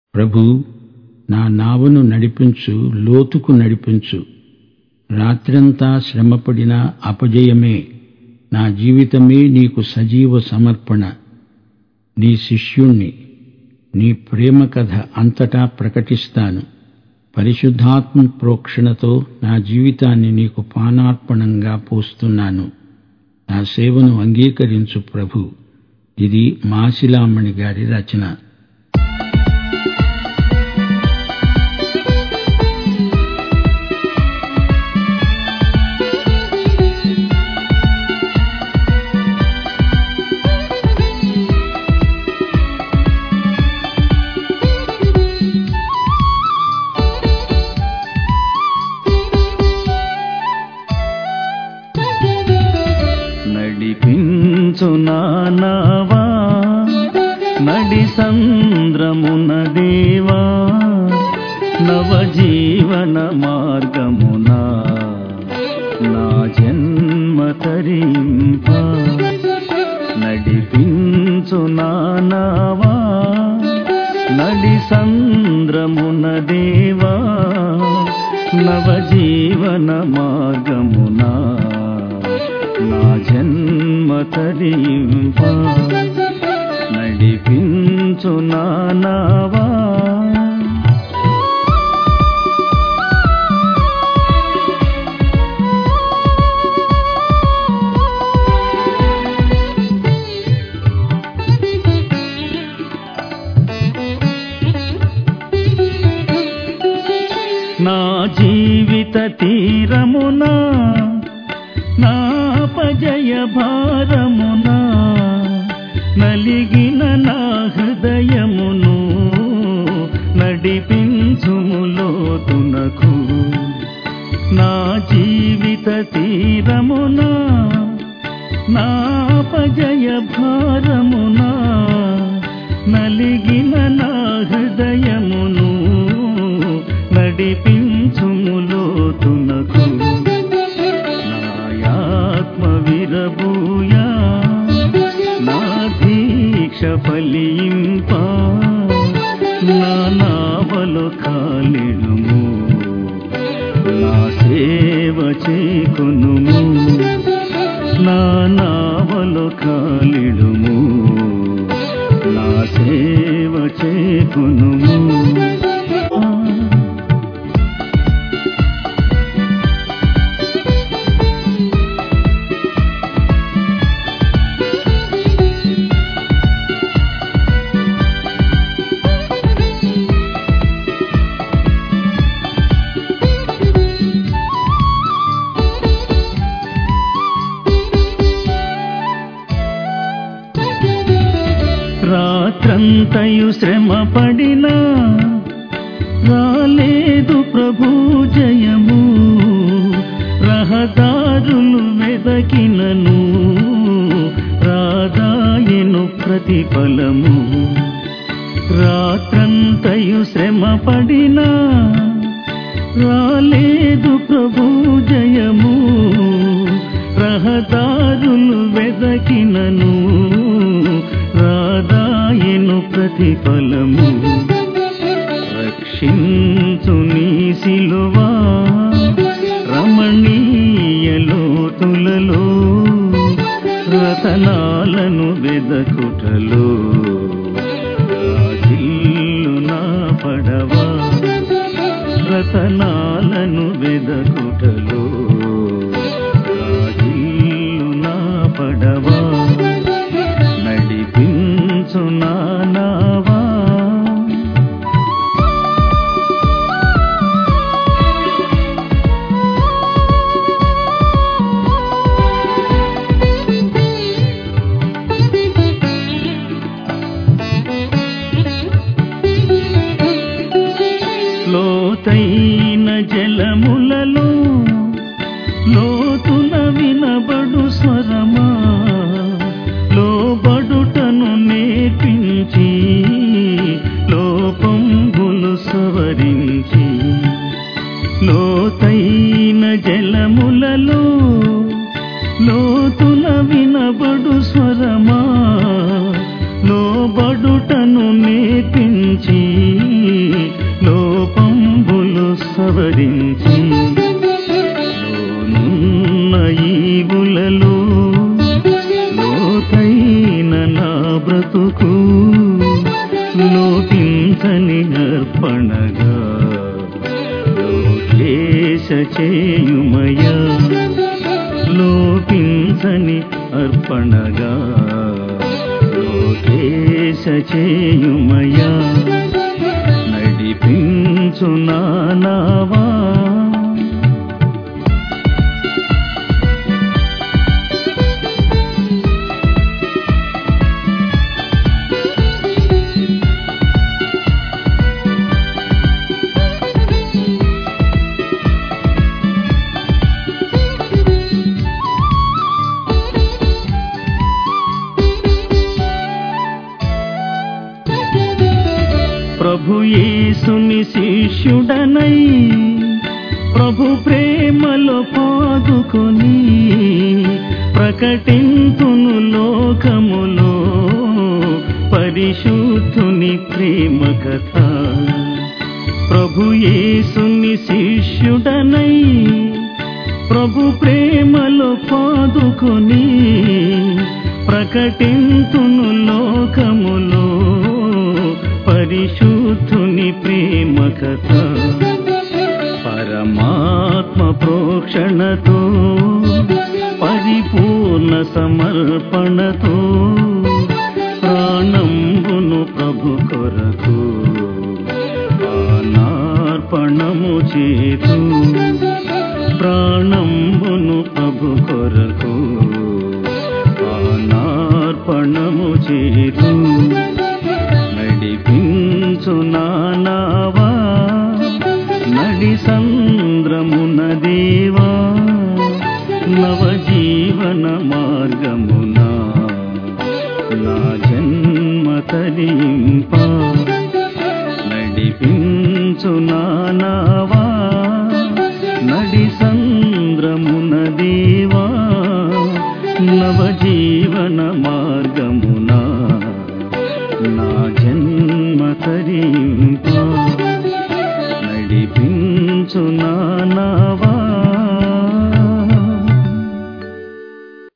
ప్రభూ నా నావను నడిపించు లోతుకు నడిపించు రాత్రంతా శ్రమపడిన అపజయమే నా జీవితమే నీకు సజీవ సమర్పణ నీ శిష్యుణ్ణి నీ ప్రేమ కథ అంతటా ప్రకటిస్తాను పరిశుద్ధాత్మ ప్రోక్షణతో నా జీవితాన్ని నీకు పానార్పణంగా పోస్తున్నాను నా సేవను అంగీకరించు ప్రభు ఇది మాసిలామణి గారి రచన నడిపించు నానావా నడి సంద్రమున దేవా నవజీవన మార్గమున నా జన్మ తరింప నడిపించు నానావా నడి సంద్రమున దేవా నవజీవన మార్గమునా నా జన్మ తరింప నడిపించు నానావా నా జీవిత తీరమునా నాపజయ భారమునా నలిగిన నా హృదయమును నడిపించుములోతునకు నా జీవిత తీరమునా నాపజయ భారమునా నలిగిన నా హృదయమును నడిపించుములోతునకు నాయాత్మ విరబూయా నా దీక్ష ఫలింప నా నావలు కాలిడుము నా సేవ చేకొనుము నా నావలు కాలిడుము నా సేవ చేకొనుము రాత్రంతయు శ్రమ పడినా రాలేదు ప్రభు జయము రహదారులు వెదకినను రాదాయను ప్రతిఫలము రాత్రంతయు శ్రమ పడినా రాలేదు ప్రభు జయము రహదారులు వెదకినను రాదాయను ప్రతిఫలము రక్షించు నీ సిలువా రమణీయ లోతులలో రతనాలను వెదకుటలో రాజిల్లు నా పడవా రతనాలను వెదకుటలో రాజిల్లు నా పడవా నడిపించు నానావా లోతైన జలములలో లోతున వినబడు స్వరమా లోబడుటను నేర్పించి లోపంబులు సవరించి లోతైన జలములలో లోతున వినబడు స్వరమా లోబడుటను నేర్పించి సవరించి లోనున్న ఈవులలో లోతైన నా బ్రతుకు లోపించని అర్పణగా లోకేశ చేయుమయా లోపించని అర్పణగా లోకేశ చేయుమయా నడిపించు నానావా ప్రభు యేసుని శిష్యుడనై ప్రభు ప్రేమలో పాదుకొని ప్రకటింతును లోకములో పరిశుద్ధుని ప్రేమ కథ ప్రభు యేసుని శిష్యుడనై ప్రభు ప్రేమలో పాదుకొని ప్రకటింతును లోకములో పరిశుద్ధుని ప్రేమ కథ పరమాత్మ ప్రోక్షణతో పరిపూర్ణ సమర్పణతో ప్రాణంబును ప్రభు కొరకు పానార్పణము చేతు ప్రాణంబును ప్రభు కొరకు పానార్పణము చేతు నడిపించు నానావా నడి సంద్రమున దేవా నవజీవన మార్గమున నా జన్మ తరింప నడిపించు నానావా నడి సంద్రమున దేవా నవజీవన మార్గమున నా జన్మ తరింప నడిపించు నానావా